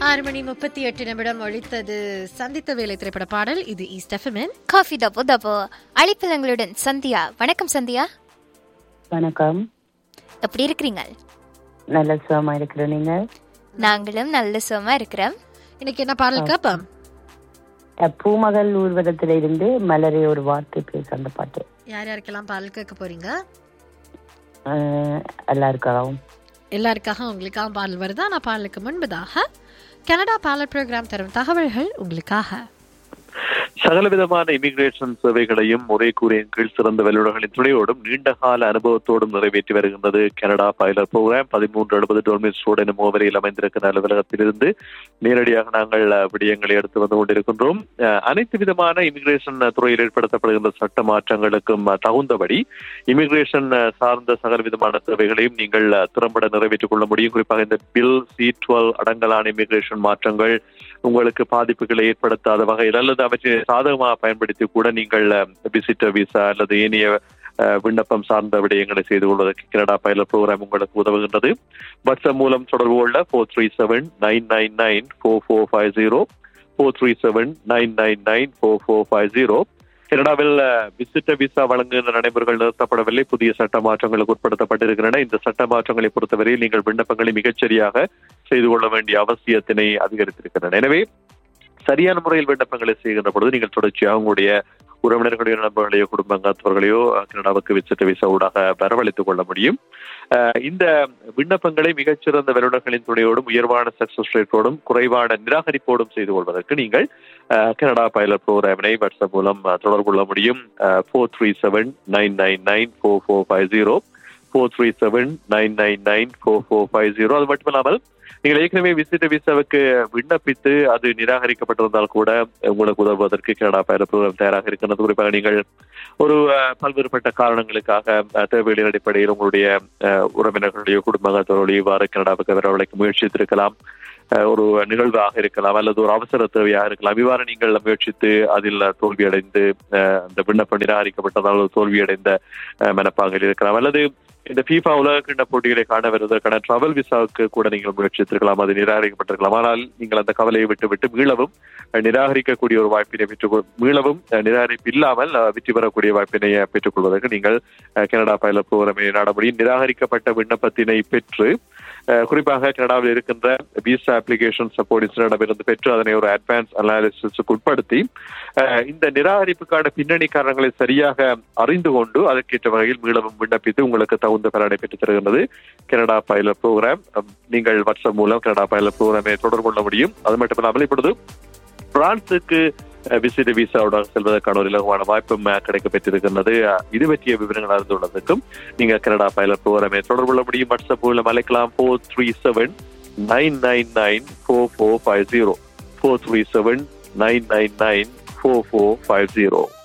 ஆறு மணி முப்பத்தி எட்டு நிமிடம் ஒழித்தது சந்தித்த வேலை திரைப்பட பாடல் இது ஈஸ்ட் எஃப்எம்என் காஃபி டப்போ டப்போ அழைப்பிலங்களுடன் சந்தியா வணக்கம் சந்தியா வணக்கம் எப்படி இருக்கிறீங்க நல்ல சுகமா இருக்கிற நீங்க நாங்களும் நல்ல சுகமா இருக்கிறோம் இன்னைக்கு என்ன பாடல் கேப்பம் அஹ், பூமகள் ஊர்வலத்தில இருந்து மலரே ஒரு வார்த்தை பேச அந்த பாட்டு யார் யாருக்கெல்லாம் பாடல் கேட்க போறீங்க அஹ், எல்லாருக்காகவும் எல்லாருக்காக உங்களுக்காக பாடல் வருதா நான் பாடலுக்கு முன்பதாக கனடா பாடல் ப்ரோக்ராம் தரும் தகவல்கள் உங்களுக்காக சகலவிதமான இமிகிரேஷன் சேவைகளையும் ஒரே கூறியின் கீழ் சிறந்த வல்லுநர்களின் துணையோடும் நீண்ட கால அனுபவத்தோடும் நிறைவேற்றி வருகின்றது கனடா பைலட் ப்ரோக்ராம் பதிமூன்று எழுபது டோல்மிஸ் ரோடு எனும் முகவரியில் அமைந்திருக்கிற அலுவலகத்திலிருந்து நேரடியாக நாங்கள் அஹ், விடயங்களை எடுத்து வந்து கொண்டிருக்கின்றோம் அஹ், அனைத்து விதமான இமிகிரேஷன் துறையில் ஏற்படுத்தப்படுகின்ற சட்ட மாற்றங்களுக்கும் அஹ், தகுந்தபடி இமிகிரேஷன் அஹ், சார்ந்த சகல விதமான சேவைகளையும் நீங்கள் அஹ், திறம்பட நிறைவேற்றிக் கொள்ள முடியும் குறிப்பாக இந்த பில் சி டுவெல் அடங்கலான இமிகிரேஷன் மாற்றங்கள் உங்களுக்கு பாதிப்புகளை ஏற்படுத்தாத வகையில் அல்லது அவற்றை சாதகமாக பயன்படுத்தி கூட நீங்கள் விசிட்டர் விசா அல்லது ஏனைய அஹ், விண்ணப்பம் சார்ந்த விடயங்களை செய்து கொள்வதற்கு கனடா பைலட் ப்ரோக்ராம் உங்களுக்கு உதவுகின்றது வாட்ஸ்அப் மூலம் தொடர்பு கொள்ள four three seven nine nine nine four four five zero four three seven nine nine nine four four five zero கனடாவில் விசிட்டர் விசா வழங்குகின்ற நடைமுறைகள் நிறுத்தப்படவில்லை புதிய சட்ட மாற்றங்களுக்கு உட்படுத்தப்பட்டிருக்கின்றன இந்த சட்ட மாற்றங்களை பொறுத்தவரையில் நீங்கள் விண்ணப்பங்களை மிகச்சரியாக செய்து கொள்ள வேண்டிய அவசியத்தினை அதிகரித்திருக்கின்றன எனவே சரியான முறையில் விண்ணப்பங்களை செய்கின்ற பொழுது நீங்கள் தொடர்ச்சியாக உங்களுடைய உறவினர்களையோ நண்பர்களையோ குடும்பங்கத்தவர்களையோ கனடாவுக்கு விசிட்ட விசா ஊடாக வரவழைத்துக் கொள்ள முடியும் அஹ் இந்த விண்ணப்பங்களை மிகச்சிறந்த வல்லுநர்களின் துணையோடும் உயர்வான சக்சஸ் ரேட்டோடும் குறைவான நிராகரிப்போடும் செய்து கொள்வதற்கு நீங்கள் அஹ், கனடா பைலட் ப்ரோக்ராமினை வாட்ஸ்அப் மூலம் அஹ், தொடர்பு கொள்ள முடியும் four three seven nine nine nine four four five zero four three seven nine nine nine four four five zero அது மட்டுமில்லாமல் நீங்கள் ஏற்கனவே விசிட்ட விசாவுக்கு விண்ணப்பித்து அது நிராகரிக்கப்பட்டிருந்தால் கூட உங்களுக்கு உதவுவதற்கு கனடா பயில ப்ரோக்ராம் தயாராக இருக்கின்றது குறிப்பாக நீங்கள் ஒரு அஹ், பல்வேறுபட்ட காரணங்களுக்காக அஹ், தேவைகளின் அடிப்படையில் உங்களுடைய அஹ், உறவினர்களுடைய குடும்பத்தோடைய இவ்வாறு கனடாவுக்கு வரவழைக்க முயற்சித்திருக்கலாம் அஹ், ஒரு நிகழ்வாக இருக்கலாம் அல்லது ஒரு அவசர தேவையாக இருக்கலாம் இவ்வாறு நீங்கள் முயற்சித்து அதில் தோல்வியடைந்து அஹ், அந்த விண்ணப்பம் நிராகரிக்கப்பட்டதால் தோல்வியடைந்த அஹ், மனப்பாங்கில் இருக்கலாம் அல்லது இந்த ஃபீஃபா உலகக்கிண்ண போட்டிகளை காண வருவதற்கான டிராவல் விசாவுக்கு கூட நீங்கள் முயற்சித்திருக்கலாம் அது நிராகரிக்கப்பட்டிருக்கலாம் ஆனால் நீங்கள் அந்த கவலையை விட்டு விட்டு மீளவும் அஹ், நிராகரிக்கக்கூடிய ஒரு வாய்ப்பினை பெற்றுக் மீளவும் அஹ், நிராகரிப்பு இல்லாமல் அஹ், வெற்றி பெறக்கூடிய வாய்ப்பினை அஹ், பெற்றுக் கொள்வதற்கு நீங்கள் அஹ், கனடா பைலட் ப்ரோக்ராமை நாட முடியும் நிராகரிக்கப்பட்ட விண்ணப்பத்தினை பெற்று அஹ், குறிப்பாக கனடாவில் இருக்கின்ற விசா அப்ளிகேஷன் சப்போர்ட் இருந்து பெற்று அதனை ஒரு அட்வான்ஸ் அனாலிசிஸுக்கு உட்படுத்தி அஹ், இந்த நிராகரிப்புக்கான பின்னணி காரணங்களை சரியாக அறிந்து கொண்டு அதற்கேற்ற வகையில் மீளவும் விண்ணப்பித்து உங்களுக்கு தகுந்த பலனை பெற்றுத் தருகின்றது கனடா பைலட் ப்ரோக்ராம் நீங்கள் வாட்ஸ்அப் மூலம் கனடா பைலட் ப்ரோக்ராமை தொடர்பு கொள்ள முடியும் அது மட்டுமில்லாமல் இப்பொழுது பிரான்சுக்கு விசிட் விசாவுடன் செல்வதற்கான ஒரு இலகுவான வாய்ப்பும் அஹ், கிடைக்க பெற்றிருக்கின்றது அஹ், இது பற்றிய விவரங்கள் அறிந்து கொள்வதற்கும் நீங்க கனடா பைலட் ப்ரோக்ராமை தொடர்பு கொள்ள முடியும் வாட்ஸ்அப் மூலம் அழைக்கலாம் four three seven nine nine nine four four five zero four three seven nine nine nine four four five zero